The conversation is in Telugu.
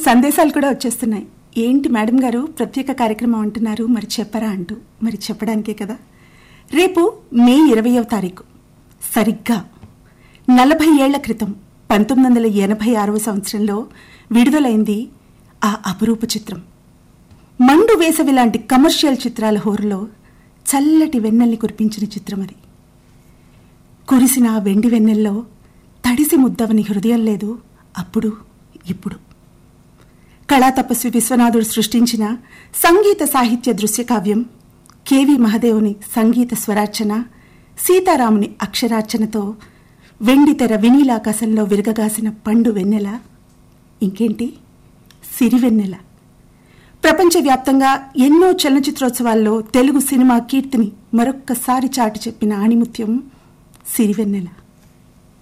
సందేశాలు కూడా వచ్చేస్తున్నాయి ఏంటి మేడం గారు ప్రత్యేక కార్యక్రమం అంటున్నారు మరి చెప్పరా అంటూ మరి చెప్పడానికే కదా రేపు మే ఇరవయవ తారీఖు సరిగ్గా నలభై ఏళ్ల క్రితం పంతొమ్మిది వందల ఎనభై ఆరవ సంవత్సరంలో విడుదలైంది ఆ అపురూప చిత్రం మండు వేసవి లాంటి కమర్షియల్ చిత్రాల హోరులో చల్లటి వెన్నెల్ని కురిపించిన చిత్రం అది కురిసిన ఆ వెండి వెన్నెల్లో తడిసి ముద్దవని హృదయం లేదు అప్పుడు ఇప్పుడు కళా తపస్వి విశ్వనాథుడు సృష్టించిన సంగీత సాహిత్య దృశ్య కావ్యం కెవి మహదేవుని సంగీత స్వరార్చన సీతారాముని అక్షరార్చనతో వెండితెర వినీలాకాశంలో విరగగాసిన పండు వెన్నెల ఇంకేంటి సిరివెన్నెల ప్రపంచవ్యాప్తంగా ఎన్నో చలనచిత్రోత్సవాల్లో తెలుగు సినిమా కీర్తిని మరొక్కసారి చాటి చెప్పిన ఆణిముత్యం సిరివెన్నెల